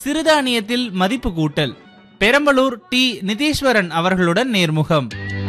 சிறுதானியத்தில் மதிப்பு கூட்டல் பெரம்பலூர் டி நிதீஸ்வரன் அவர்களுடன் நேர்முகம்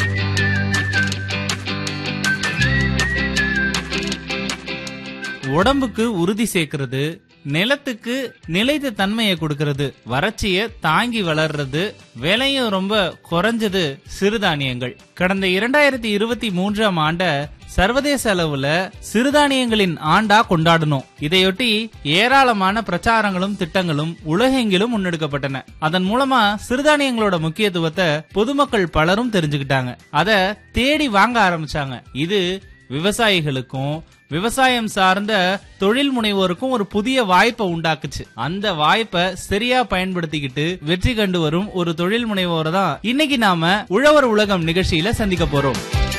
உடம்புக்கு உறுதி சேர்க்கிறது நிலத்துக்கு நிலைத்த தன்மையை கொடுக்கறது வறட்சிய தாங்கி வளர்றது விலையும் ரொம்ப குறைஞ்சது சிறுதானியங்கள் கடந்த இரண்டாயிரத்தி இருபத்தி மூன்றாம் ஆண்ட சர்வதேச அளவுல சிறுதானியங்களின் ஆண்டா கொண்டாடணும் இதையொட்டி ஏராளமான பிரச்சாரங்களும் திட்டங்களும் உலகெங்கிலும் முன்னெடுக்கப்பட்டன அதன் மூலமா சிறுதானியங்களோட முக்கியத்துவத்தை பொதுமக்கள் பலரும் தெரிஞ்சுக்கிட்டாங்க அத தேடி வாங்க ஆரம்பிச்சாங்க இது விவசாயிகளுக்கும் விவசாயம் சார்ந்த தொழில் முனைவோருக்கும் ஒரு புதிய வாய்ப்பை உண்டாக்குச்சு அந்த வாய்ப்பை சரியா பயன்படுத்திக்கிட்டு வெற்றி கண்டு வரும் ஒரு தொழில் முனைவோரை தான் இன்னைக்கு நாம உழவர் உலகம் நிகழ்ச்சியில சந்திக்க போறோம்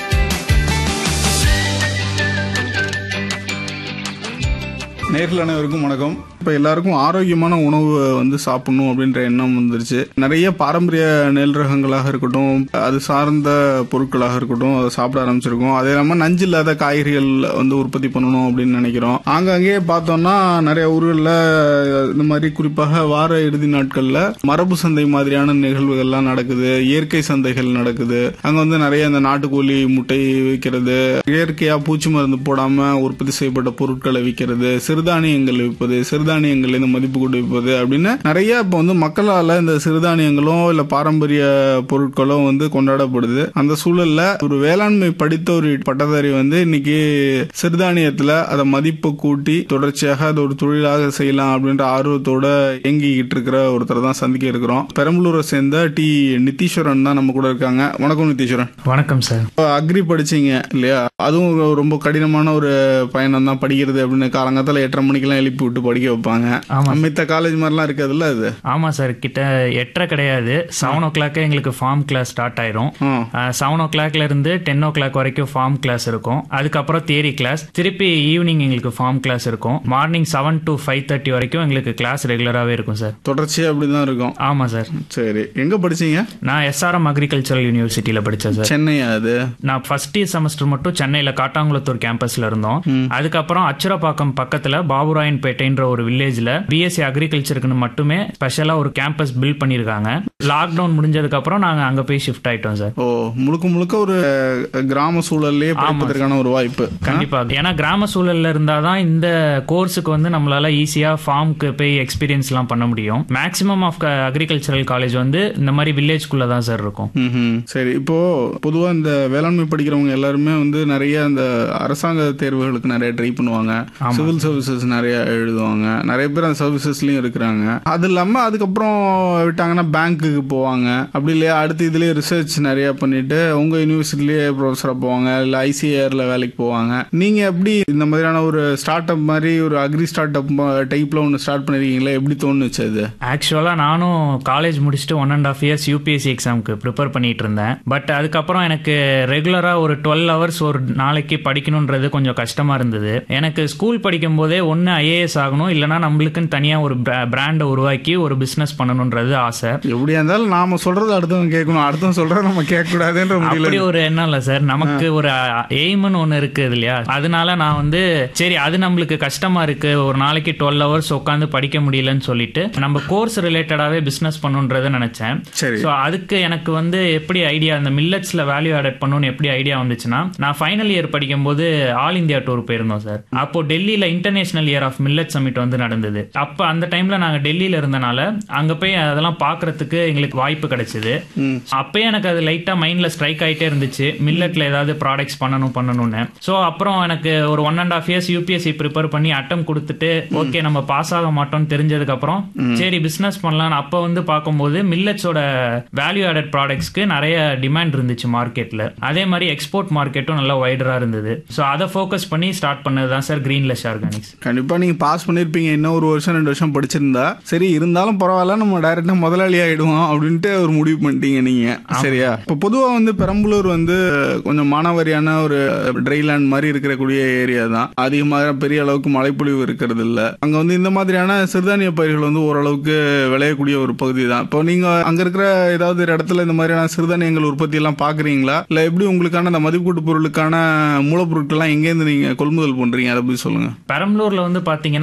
நேரில் அனைவருக்கும் வணக்கம் இப்போ எல்லாருக்கும் ஆரோக்கியமான உணவு வந்து சாப்பிடணும் அப்படின்ற எண்ணம் வந்துருச்சு நிறைய பாரம்பரிய நெல் ரகங்களாக இருக்கட்டும் அது சார்ந்த பொருட்களாக இருக்கட்டும் அதை சாப்பிட ஆரம்பிச்சிருக்கோம் அதே இல்லாமல் நஞ்சு இல்லாத காய்கறிகள் வந்து உற்பத்தி பண்ணணும் அப்படின்னு நினைக்கிறோம் ஆங்காங்கே பார்த்தோம்னா நிறைய ஊர்களில் இந்த மாதிரி குறிப்பாக வார இறுதி நாட்களில் மரபு சந்தை மாதிரியான நிகழ்வுகள்லாம் நடக்குது இயற்கை சந்தைகள் நடக்குது அங்கே வந்து நிறைய இந்த நாட்டுக்கோழி முட்டை விற்கிறது இயற்கையா பூச்சி மருந்து போடாம உற்பத்தி செய்யப்பட்ட பொருட்களை விற்கிறது சிறுதானியங்கள் விற்பது சிறுதானியங்கள் இந்த மதிப்பு கூட்டு விற்பது அப்படின்னு நிறைய இப்போ வந்து மக்களால இந்த சிறுதானியங்களும் இல்ல பாரம்பரிய பொருட்களும் வந்து கொண்டாடப்படுது அந்த சூழல்ல ஒரு வேளாண்மை படித்த ஒரு பட்டதாரி வந்து இன்னைக்கு சிறுதானியத்துல அதை மதிப்பு கூட்டி தொடர்ச்சியாக அது ஒரு தொழிலாக செய்யலாம் அப்படின்ற ஆர்வத்தோட இயங்கிக்கிட்டு இருக்கிற ஒருத்தர் தான் சந்திக்க இருக்கிறோம் பெரம்பலூரை சேர்ந்த டி நித்தீஸ்வரன் தான் நம்ம கூட இருக்காங்க வணக்கம் நித்தீஸ்வரன் வணக்கம் சார் அக்ரி படிச்சீங்க இல்லையா அதுவும் ரொம்ப கடினமான ஒரு பயணம் தான் படிக்கிறது அப்படின்னு காலங்காத்தால எட்டரை மணிக்கெல்லாம் எழுப்பி விட்டு படிக்க வைப்பாங்க ஆமா. மித்த காலேஜ் மாதிரிலாம் இருக்காதுல்ல அது ஆமா சார் கிட்ட எட்டரை கிடையாது செவன் ஓ கிளாக்கே எங்களுக்கு ஃபார்ம் கிளாஸ் ஸ்டார்ட் ஆயிரும் ம். செவன் ஓ கிளாக்ல இருந்து டென் ஓ கிளாக் வரைக்கும் ஃபார்ம் கிளாஸ் இருக்கும் அதுக்கப்புறம் தியரி கிளாஸ் திருப்பி ஈவினிங் எங்களுக்கு ஃபார்ம் கிளாஸ் இருக்கும் morning seven to five thirty வரைக்கும் எங்களுக்கு கிளாஸ் ரெகுலராகவே இருக்கும் சார் தொடர்ச்சியா அப்படிதான் இருக்கும் ஆமா சார் சரி எங்க படிச்சீங்க நான் எஸ்ஆர்எம் அக்ரிகல்ச்சரல் யூனிவர்சிட்டியில படித்தேன் சார் சென்னையா அது நான் ஃபர்ஸ்ட் இயர் செமஸ்டர் மட்டும் சென்னையில காட்டாங்குளத்தூர் கேம்பஸ்ல இருந்தோம் அதுக்கப்புறம் அச்சுரப்பாக்கம் பக்கத்துல பாபுராயன்பேட்டைன்ற ஒரு வில்லேஜ்ல பிஎஸ்சி அக்ரிகல்ச்சருக்குன்னு மட்டுமே ஸ்பெஷலா ஒரு கேம்பஸ் பில்ட் பண்ணிருக்காங்க லாக்டவுன் முடிஞ்சதுக்கு அப்புறம் நாங்க அங்க போய் ஷிஃப்ட் ஆயிட்டோம் சார் ஓ முழுக்க முழுக்க ஒரு அஹ், கிராம சூழல்லையே படிப்பதற்கான ஒரு வாய்ப்பு கண்டிப்பா ஏன்னா கிராம சூழல்ல இருந்தாதான் இந்த கோர்ஸுக்கு வந்து நம்மளால ஈஸியா ஃபார்முக்கு போய் எக்ஸ்பீரியன்ஸ் எல்லாம் பண்ண முடியும் மேக்ஸிமம் ஆஃப் அக்ரிகல்ச்சரல் காலேஜ் வந்து இந்த மாதிரி வில்லேஜ்குள்ள தான் சார் இருக்கும் ம்ஹும். சரி இப்போ பொதுவா இந்த வேளாண்மை படிக்கிறவங்க எல்லாருமே வந்து நிறைய இந்த அரசாங்க தேர்வுகளுக்கு நிறைய ட்ரை பண்ணுவாங்க சிவில் சர்வீசஸ் நிறைய எழுதுவாங்க நிறைய பேர் அந்த சர்வீசஸ்லயும் இருக்கிறாங்க அது இல்லாம அதுக்கப்புறம் விட்டாங்கன்னா பேங்க்குக்கு போவாங்க அப்படி இல்லையா அடுத்து இதுலயே ரிசர்ச் நிறைய பண்ணிட்டு உங்க யூனிவர்சிட்டிலேயே ப்ரொஃபஸரா போவாங்க இல்ல ஐசிஏஆர்ல வேலைக்கு போவாங்க நீங்க எப்படி இந்த மாதிரியான ஒரு ஸ்டார்ட் அப் மாதிரி ஒரு அக்ரி ஸ்டார்ட் அப் டைப்ல ஒன்று ஸ்டார்ட் பண்ணிருக்கீங்களா எப்படி தோணுச்சு அது ஆக்சுவலாக நானும் காலேஜ் முடிச்சுட்டு one and half years UPSC எக்ஸாமுக்கு ப்ரிப்பேர் பண்ணிட்டு இருந்தேன் பட் அதுக்கப்புறம் எனக்கு ரெகுலராக ஒரு டுவெல் ஹவர்ஸ் ஒரு நாளைக்கு படிக்கணுன்றது கொஞ்சம் கஷ்டமாக இருந்தது எனக்கு ஸ்கூல் படிக்கும் போதே ஒன்று ஐஏஎஸ் ஆகணும் இல்லைனா நம்மளுக்குன்னு தனியாக ஒரு பிராண்டை உருவாக்கி ஒரு பிஸ்னஸ் பண்ணணுன்றது ஆசை எப்படியா இருந்தாலும் நாம சொல்றது அடுத்தவங்க கேட்கணும் அடுத்தவங்க சொல்றத நம்ம கேட்க கூடாதுன்ற முடியல அப்படி ஒரு எண்ணம் இல்ல சார் நமக்கு ஒரு எய்ம்னு ஒண்ணு இருக்கு இல்லையா அதனால நான் வந்து சரி அது நம்மளுக்கு கஷ்டமா இருக்கு ஒரு நாளைக்கு டுவெல் ஹவர்ஸ் உட்காந்து படிக்க முடியலன்னு சொல்லிட்டு நம்ம கோர்ஸ் ரிலேட்டடாவே பிசினஸ் பண்ணுன்றத நினைச்சேன் சரி ஸோ அதுக்கு எனக்கு வந்து எப்படி ஐடியா அந்த மில்லட்ஸ்ல வேல்யூ ஆடட் பண்ணணும்னு எப்படி ஐடியா வந்துச்சுன்னா நான் ஃபைனல் இயர் படிக்கும்போது ஆல் இந்தியா டூர் போயிருந்தோம் சார் அப்போ டெல்லியில international year of millet summit வந்து நடந்தது அப்ப அந்த டைம்ல நாங்க டெல்லியில இருந்தனால அங்க போய் அதெல்லாம் பாக்குறதுக்கு எங்களுக்கு வாய்ப்பு கிடைச்சது அப்பயே எனக்கு அது லைட்டா மைண்ட்ல ஸ்ட்ரைக் ஆயிட்டே இருந்துச்சு மில்லட்ல ஏதாவது ப்ராடக்ட்ஸ் பண்ணணும் பண்ணணும்னு ஸோ அப்புறம் எனக்கு ஒரு one and half years UPSC prepare பண்ணி அட்டம் கொடுத்துட்டு ஓகே நம்ம பாஸ் ஆக மாட்டோம்னு தெரிஞ்சதுக்கு அப்புறம் சரி பிசினஸ் பண்ணலாம்னு அப்ப வந்து பார்க்கும்போது மில்லட்ஸோட வேல்யூ ஆடட் ப்ராடக்ட்ஸ்க்கு நிறைய டிமாண்ட் இருந்துச்சு மார்க்கெட்ல அதே மாதிரி எக்ஸ்போர்ட் மார்க்கெட்டும் நல்லா வைடரா இருந்தது ஸோ அதை ஃபோக்கஸ் பண்ணி ஸ்டார்ட் பண்ணது தான் சார் கிரீன்லெஸ் ஆர்கானிக்ஸ் கண்டிப்பா நீங்க பாஸ் பண்ணிருப்பீங்க இன்னும் ஒரு வருஷம் ரெண்டு வருஷம் படிச்சிருந்தா சரி இருந்தாலும் பரவாயில்ல நம்ம டைரக்டா முதலாளி ஆயிடுவோம் அப்படின்ட்டு ஒரு முடிவு பண்ணிட்டீங்க நீங்க சரியா இப்போ பொதுவா வந்து பெரம்பலூர் வந்து கொஞ்சம் மானாவாரியான ஒரு ட்ரைலேண்ட் மாதிரி இருக்கக்கூடிய ஏரியா தான் அதிகமாக பெரிய அளவுக்கு மழைப்பொழிவு இருக்கிறது இல்ல அங்க வந்து இந்த மாதிரியான சிறுதானிய பயிர்கள் வந்து ஓரளவுக்கு விளையக்கூடிய ஒரு பகுதி தான் இப்போ நீங்க அங்க இருக்கிற ஏதாவது ஒரு இடத்துல இந்த மாதிரியான சிறுதானியங்கள் உற்பத்தி எல்லாம் பாக்குறீங்களா இல்ல எப்படி உங்களுக்கான அந்த மதிப்பீட்டு பொருளுக்கான மூலப்பொருட்கள்லாம் எங்கேருந்து நீங்க கொள்முதல் பண்றீங்க அதை பத்தி சொல்லுங்க பெரம்பலூர்ல வந்து பாத்தீங்கன்னா அதிகபட்ச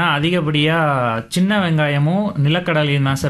அடுத்தபடியா சின்ன வெங்காயமும் நிலக்கடலையும் தான் சார்